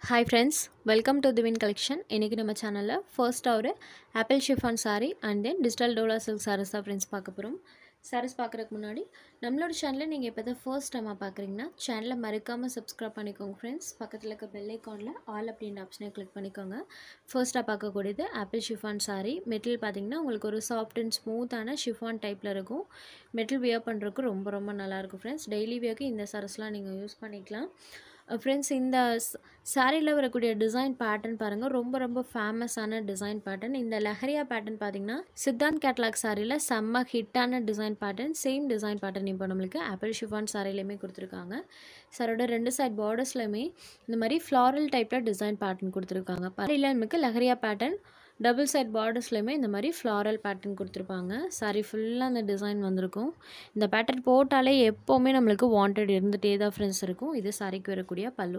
hi friends welcome to திவின் collection இன்றைக்கி நம்ம சேனலில் ஃபர்ஸ்ட்டாக ஒரு apple chiffon sari and then digital dola silk saris தான் ஃப்ரெண்ட்ஸ் பார்க்க போகிறோம் சாரீஸ் பார்க்குறதுக்கு முன்னாடி நம்மளோட சேனலை நீங்கள் இப்போ தான் ஃபர்ஸ்ட் டைமாக பார்க்குறீங்கன்னா சேனலை மறக்காமல் சப்ஸ்கிரைப் பண்ணிக்கோங்க ஃப்ரெண்ட்ஸ் பக்கத்தில் இருக்க பெல் ஐக்கானில் ஆல் அப்படின்ற ஆப்ஷனை கிளிக் பண்ணிக்கோங்க ஃபர்ஸ்ட்டாக பார்க்கக்கூடியது ஆப்பிள் ஷிஃபான் சாரி மெட்டீரியல் பார்த்தீங்கன்னா உங்களுக்கு ஒரு சாஃப்ட் அண்ட் ஸ்மூத்தான ஷிஃபான் டைப்பில் இருக்கும் மெட்டீரியல் வியர் பண்ணுறதுக்கு ரொம்ப ரொம்ப நல்லாயிருக்கும் ஃப்ரெண்ட்ஸ் டெய்லி வியர்க்கு இந்த சாரீஸ்லாம் நீங்கள் யூஸ் பண்ணிக்கலாம் ஃப்ரெண்ட்ஸ் இந்த சாரியில் வரக்கூடிய டிசைன் பேட்டர்ன் பாருங்கள் ரொம்ப ரொம்ப ஃபேமஸான டிசைன் பேட்டர்ன் இந்த லஹரியா பேட்டர்ன் பார்த்தீங்கன்னா சித்தாந்த் கேட்லாக் சாரியில் செம்ம ஹிட்டான design pattern same design pattern இப்போ நம்மளுக்கு ஆப்பிள் ஷிஃபான் சாரிலையுமே கொடுத்துருக்காங்க சாரோட ரெண்டு சைட் பார்டர்ஸ்லையுமே இந்த மாதிரி ஃப்ளாரல் டைப்பில் டிசைன் பேட்டர்ன் கொடுத்துருக்காங்க சாரியில் நமக்கு லஹரியா பேட்டர்ன் டபுள் சைட் பார்டர்ஸ்லையுமே இந்த மாதிரி ஃப்ளாரல் பேட்டர்ன் கொடுத்துருப்பாங்க சாரி ஃபுல்லாக அந்த டிசைன் வந்திருக்கும் இந்த பேட்டர்ன் போட்டாலே எப்போவுமே நம்மளுக்கு வாண்டட் இருந்துகிட்டே தான் ஃப்ரெண்ட்ஸ் இருக்கும் இது சாரிக்கு வரக்கூடிய பல்லு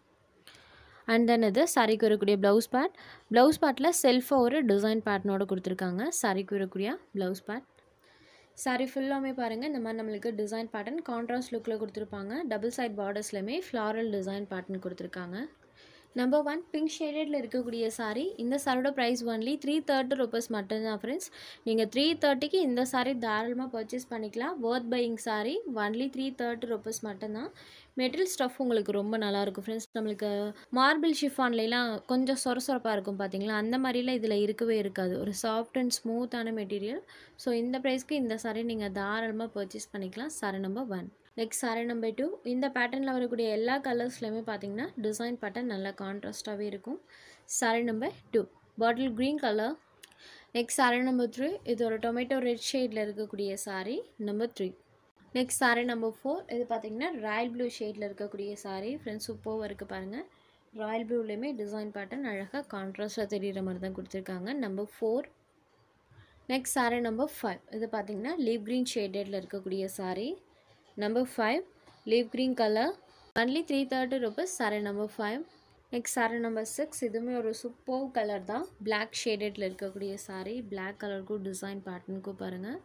அண்ட் தென் இது சாரிக்கு வரக்கூடிய ப்ளவுஸ் பேட் ப்ளவுஸ் பேட்டில் செல்ஃபாக ஒரு டிசைன் பேட்டர்னோட கொடுத்துருக்காங்க சாரிக்கு வரக்கூடிய ப்ளவுஸ் பேட் சாரி ஃபுல்லாமே பாருங்கள் இந்த மாதிரி நம்மளுக்கு டிசைன் பேட்டர்ன் கான்ட்ராஸ்ட் லுக்கில் கொடுத்துருப்பாங்க டபுள் சைட் பார்டர்ஸ்லையுமே ஃப்ளாரல் டிசைன் பேட்டர்ன் கொடுத்துருக்காங்க நம்பர் ஒன் பிங்க் ஷேடடில் இருக்கக்கூடிய சாரீ இந்த சாரியோட price only three thirty rupees மட்டும்தான் ஃப்ரெண்ட்ஸ் நீங்கள் த்ரீ தேர்ட்டிக்கு இந்த சாரீ தாராளமாக பர்ச்சேஸ் பண்ணிக்கலாம் worth buying sari only three thirty rupees மட்டும்தான் மெட்டீரியல் ஸ்டஃப் உங்களுக்கு ரொம்ப நல்லாயிருக்கும் ஃப்ரெண்ட்ஸ் நம்மளுக்கு மார்பிள் ஷிஃபான்லாம் கொஞ்சம் சொர சொரப்பாக இருக்கும் பார்த்தீங்களா அந்த மாதிரிலாம் இதில் இருக்கவே இருக்காது ஒரு சாஃப்ட் அண்ட் ஸ்மூத்தான மெட்டீரியல் ஸோ இந்த ப்ரைஸ்க்கு இந்த சாரீ நீங்கள் தாராளமாக பர்ச்சேஸ் பண்ணிக்கலாம் sari number one next sari number two இந்த பேட்டர்னில் வரக்கூடிய எல்லா கலர்ஸ்லையுமே பார்த்தீங்கன்னா டிசைன் பேட்டர்ன் நல்லா கான்ட்ராஸ்ட்டாகவே இருக்கும் sari number two bottle green colour next sari number three இது ஒரு டொமேட்டோ ரெட் ஷேடில் இருக்கக்கூடிய sari number three next sari number four இது பார்த்தீங்கன்னா ராயல் ப்ளூ ஷேடில் இருக்கக்கூடிய சாரீ ஃப்ரெண்ட்ஸ் சூப்பராக இருக்குது பாருங்கள் ராயல் ப்ளூலேயுமே டிசைன் பேட்டர்ன் அழகாக கான்ட்ராஸ்ட்டாக தெரிகிற மாதிரி தான் கொடுத்துருக்காங்க number four next sari number five இது பார்த்தீங்கன்னா லீவ் க்ரீன் ஷேடடில் இருக்கக்கூடிய sari number five leaf green colour only three thirty rupees sari number five next sari number six இதுவுமே ஒரு சூப்பர் கலர் தான் பிளாக் ஷேடடில் இருக்கக்கூடிய சாரீ பிளாக் கலருக்கும் டிசைன் பேட்டர்னுக்கும் பாருங்கள்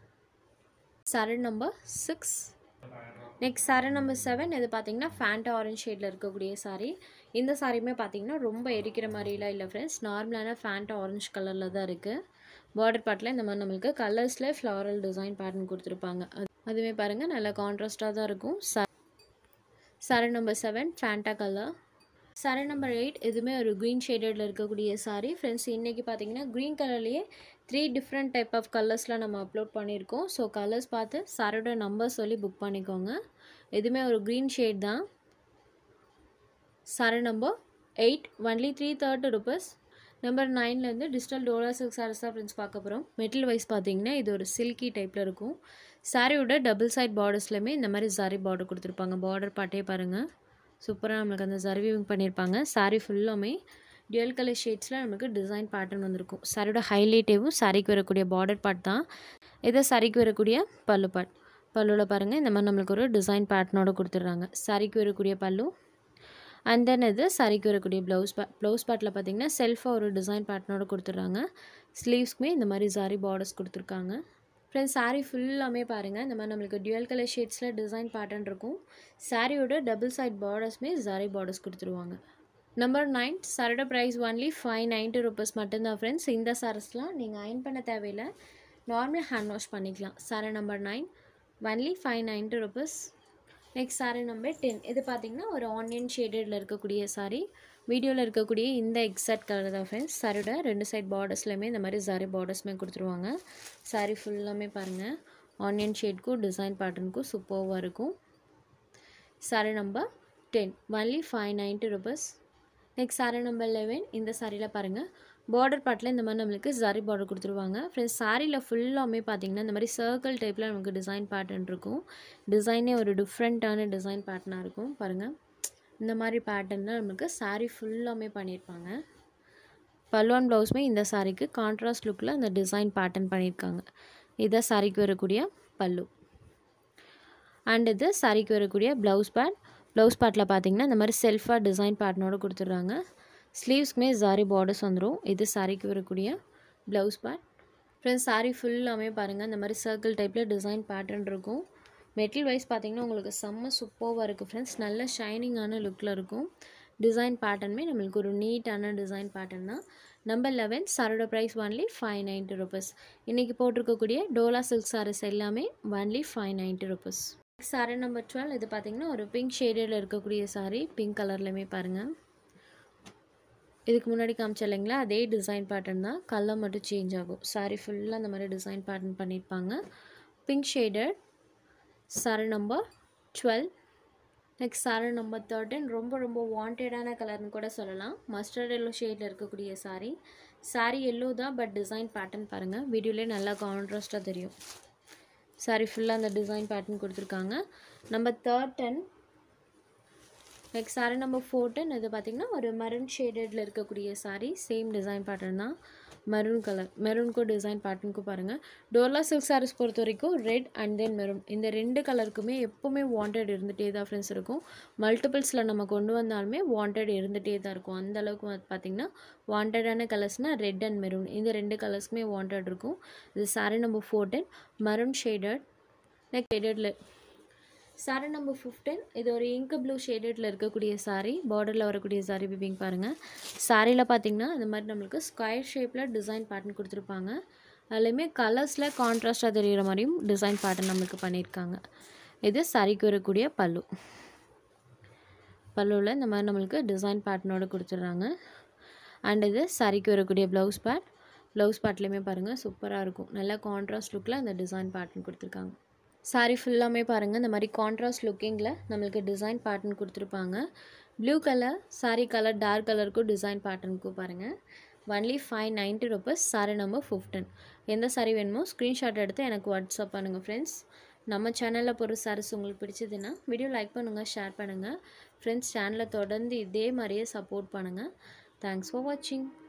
sari number six next sari number seven இது பார்த்தீங்கன்னா ஃபேண்டா ஆரஞ்ச் ஷேடில் இருக்கக்கூடிய சாரீ இந்த சாரியுமே பார்த்தீங்கன்னா ரொம்ப எரிக்கிற மாதிரிலாம் இல்லை ஃப்ரெண்ட்ஸ் நார்மலான ஃபேண்டா ஆரஞ்ச் கலரில் தான் இருக்குது பார்டர் பார்ட்டில் இந்த மாதிரி நம்மளுக்கு கலர்ஸில் ஃப்ளாரல் டிசைன் பேட்டர்ன் கொடுத்துருப்பாங்க அது அதுவே பாருங்கள் நல்லா கான்ட்ராஸ்ட்டாக தான் இருக்கும் sari number seven Fanta colour sari number eight இதுவுமே ஒரு க்ரீன் ஷேடடில் இருக்கக்கூடிய சாரி ஃப்ரெண்ட்ஸ் இன்றைக்கி பார்த்தீங்கன்னா க்ரீன் கலர்லேயே த்ரீ டிஃப்ரெண்ட் டைப் ஆஃப் கலர்ஸ்லாம் நம்ம அப்லோட் பண்ணியிருக்கோம் ஸோ கலர்ஸ் பார்த்து சாரியோட நம்பர் சொல்லி புக் பண்ணிக்கோங்க இதுவுமே ஒரு க்ரீன் ஷேட் தான் sari number eight only three thirty rupees number நைன்லேருந்து டிஜிட்டல் டோலா சில்க் சாரீஸ் தான் ஃப்ரெண்ட்ஸ் பார்க்க போகிறோம் மெட்டீரியல் வைஸ் பார்த்தீங்கன்னா இது ஒரு சில்கி டைப்பில் இருக்கும் சாரியோட டபுள் சைட் பார்டர்ஸ்லையுமே இந்த மாதிரி சாரி பார்டர் கொடுத்துருப்பாங்க பார்டர் பாட்டே பாருங்கள் சூப்பராக நம்மளுக்கு அந்த சர்வீவிங் பண்ணியிருப்பாங்க சாரி ஃபுல்லாமே டியூல் கலர் ஷேட்ஸில் நமக்கு டிசைன் பேட்டர்ன் வந்திருக்கும் சாரியோட ஹைலைட்டேவும் சாரிக்கு வரக்கூடிய பார்டர் பார்ட் தான் இதை சாரிக்கு வரக்கூடிய பல்லு பார்ட் பல்லுவில் பாருங்கள் இந்த மாதிரி நம்மளுக்கு ஒரு டிசைன் பேட்டர்னோட கொடுத்துட்றாங்க சாரிக்கு வரக்கூடிய பல்லு அண்ட் தென் இது சாரிக்கு வரக்கூடிய ப்ளவுஸ் பே ப்ளவுஸ் பேட்டில் பார்த்தீங்கன்னா செல்ஃபாக ஒரு டிசைன் பேட்டர்னோட கொடுத்துட்றாங்க ஸ்லீவ்ஸ்க்குமே இந்த மாதிரி சாரி பார்டர்ஸ் கொடுத்துருக்காங்க ஃப்ரெண்ட்ஸ் சாரீ ஃபுல்லாமே பாருங்கள் இந்த மாதிரி நம்மளுக்கு டியூவல் கலர் ஷேட்ஸில் டிசைன் பேட்டர்ன் இருக்கும் சாரியோட டபுள் சைட் பார்டர்ஸ்மே சாரி பார்டர்ஸ் கொடுத்துருவாங்க நம்பர் நைன் சாரோட price only five ninety rupees மட்டும்தான் ஃப்ரெண்ட்ஸ் இந்த சாரஸ்லாம் நீங்கள் அயன் பண்ண தேவையில்லை நார்மல் ஹேண்ட் வாஷ் பண்ணிக்கலாம் sari number nine only five ninety rupees next sari number ten இது பார்த்திங்கன்னா ஒரு ஆனியன் ஷேடடில் இருக்கக்கூடிய சாரீ வீடியோவில் இருக்கக்கூடிய இந்த எக்ஸாக்ட் கலர் தான் ஃப்ரெண்ட்ஸ் சாரியோட ரெண்டு சைட் பார்டர்ஸ்லையுமே இந்த மாதிரி சாரி பார்டர்ஸுமே கொடுத்துருவாங்க சாரீ ஃபுல்லாமே பாருங்கள் ஆனியன் ஷேட்க்கும் டிசைன் பேட்டர்னுக்கும் சூப்பராக இருக்கும் sari number ten only five ninety rupees next sari number eleven இந்த சாரியில் பாருங்கள் பார்டர் பார்ட்டில் இந்த மாதிரி நம்மளுக்கு சாரி பார்டர் கொடுத்துருவாங்க ஃப்ரெண்ட்ஸ் சாரியில் ஃபுல்லாமே பார்த்தீங்கன்னா இந்த மாதிரி சர்க்கிள் டைப்பில் நமக்கு டிசைன் பேட்டர்ன் இருக்கும் டிசைனே ஒரு டிஃப்ரெண்ட்டான டிசைன் பேட்டர்னாக இருக்கும் பாருங்கள் இந்த மாதிரி பேட்டர்ன் தான் நமக்கு சாரீ ஃபுல்லாமே பண்ணியிருப்பாங்க பல்வான் ப்ளவுஸுமே இந்த சாரீக்கு கான்ட்ராஸ்ட் லுக்கில் அந்த டிசைன் பேட்டர்ன் பண்ணியிருக்காங்க இதை சாரிக்கு வரக்கூடிய பல்லு அண்ட் இது சாரிக்கு வரக்கூடிய ப்ளவுஸ் பேட் ப்ளவுஸ் பேட்டில் பார்த்தீங்கன்னா இந்த மாதிரி செல்ஃபாக டிசைன் பேட்டர்னோட கொடுத்துட்றாங்க ஸ்லீவ்ஸ்க்குமே சாரி பார்டர்ஸ் வந்துடும் இது சாரிக்கு வரக்கூடிய ப்ளவுஸ் பேட் ஃப்ரெண்ட்ஸ் சாரீ ஃபுல்லாமே பாருங்கள் இந்த மாதிரி சர்க்கிள் டைப்பில் டிசைன் பேட்டர்ன் இருக்கும் மெட்டீரியல் வைஸ் பார்த்தீங்கன்னா உங்களுக்கு செம்ம சூப்பராக இருக்குது ஃப்ரெண்ட்ஸ் நல்ல ஷைனிங்கான லுக்கில் இருக்கும் டிசைன் பேட்டர்னுமே நம்மளுக்கு ஒரு நீட்டான டிசைன் பேட்டர்ன் தான் நம்பர் லெவன் சாரோட price only five ninety rupees இன்றைக்கி போட்டிருக்கக்கூடிய டோலா சில்க் சாரீஸ் எல்லாமே only five ninety rupees sari number twelve இது பார்த்திங்கன்னா ஒரு பிங்க் ஷேடில் இருக்கக்கூடிய சாரீ பிங்க் கலர்லையுமே பாருங்கள் இதுக்கு முன்னாடி காமிச்ச இல்லைங்களா அதே டிசைன் பேட்டர்ன் தான் கலர் மட்டும் சேஞ்ச் ஆகும் சாரீ ஃபுல்லாக அந்த மாதிரி டிசைன் பேட்டர்ன் பண்ணியிருப்பாங்க pink shaded sari number twelve next sari number thirteen ரொம்ப ரொம்ப வாண்டடான கலர்னு கூட சொல்லலாம் மஸ்டர்ட் எல்லோ ஷேடில் இருக்கக்கூடிய சாரீ சாரீ எல்லோ தான் பட் டிசைன் பேட்டர்ன் பாருங்கள் வீடியோலேயே நல்லா கான்ட்ராஸ்ட்டாக தெரியும் சாரீ ஃபுல்லாக அந்த டிசைன் பேட்டர்ன் கொடுத்துருக்காங்க number thirteen next sari number fourteen இது பார்த்திங்கன்னா ஒரு மரூன் ஷேடடில் இருக்கக்கூடிய சாரீ சேம் டிசைன் பேட்டர்ன் தான் மெரூன் கலர் மெரூனுக்கும் டிசைன் பேட்டர்னுக்கும் பாருங்கள் டோர்லா சில்க் சாரீஸ் பொறுத்த வரைக்கும் ரெட் அண்ட் தென் மெரூன் இந்த ரெண்டு கலருக்குமே எப்போவுமே வாண்டட் இருந்துகிட்டே தான் ஃப்ரெண்ட்ஸ் இருக்கும் மல்டிபிள்ஸில் நம்ம கொண்டு வந்தாலுமே வாண்டட் இருந்துகிட்டே தான் இருக்கும் அந்த அளவுக்கு வந்து பார்த்திங்கன்னா வாண்டடான கலர்ஸ்னால் ரெட் அண்ட் மெரூன் இந்த ரெண்டு கலர்ஸ்க்குமே வாண்டட் இருக்கும் இது sari number fourteen maroon shaded next ஷேடடில் சாரீ நம்பர் ஃபிஃப்டீன் இது ஒரு இங்க் ப்ளூ ஷேடடில் இருக்கக்கூடிய சாரீ பார்டரில் வரக்கூடிய சாரீ பிபிங் பாருங்கள் சாரியில் பார்த்தீங்கன்னா இந்த மாதிரி நம்மளுக்கு ஸ்கொயர் ஷேப்பில் டிசைன் பேட்டர்ன் கொடுத்துருப்பாங்க அதுலேயுமே கலர்ஸில் கான்ட்ராஸ்ட்டாக தெரிகிற மாதிரியும் டிசைன் பேட்டர்ன் நம்மளுக்கு பண்ணியிருக்காங்க இது சாரிக்கு வரக்கூடிய பல்லு பல்லுவில் இந்த மாதிரி நம்மளுக்கு டிசைன் பேட்டர்னோடு கொடுத்துட்றாங்க அண்ட் இது சாரிக்கு வரக்கூடிய ப்ளவுஸ் பேட் ப்ளவுஸ் பேட்லேயுமே பாருங்கள் சூப்பராக இருக்கும் நல்லா கான்ட்ராஸ்ட் லுக்கில் அந்த டிசைன் பேட்டர்ன் கொடுத்துருக்காங்க சாரீ ஃபுல்லாமே பாருங்கள் இந்த மாதிரி கான்ட்ராஸ்ட் லுக்கிங்கில் நம்மளுக்கு டிசைன் பேட்டர்ன் கொடுத்துருப்பாங்க blue colour sari colour dark கலருக்கும் டிசைன் பேட்டர்னுக்கும் பாருங்கள் only five ninety rupees sari number fifteen எந்த சாரீ வேணுமோ ஸ்க்ரீன்ஷாட் எடுத்து எனக்கு வாட்ஸ்அப் பண்ணுங்கள் ஃப்ரெண்ட்ஸ் நம்ம சேனலில் போகிற சாரீஸ் உங்களுக்கு பிடிச்சதுன்னா வீடியோ லைக் பண்ணுங்கள் ஷேர் பண்ணுங்கள் ஃப்ரெண்ட்ஸ் சேனலை தொடர்ந்து இதே மாதிரியே சப்போர்ட் பண்ணுங்கள் தேங்க்ஸ் ஃபார் வாட்சிங்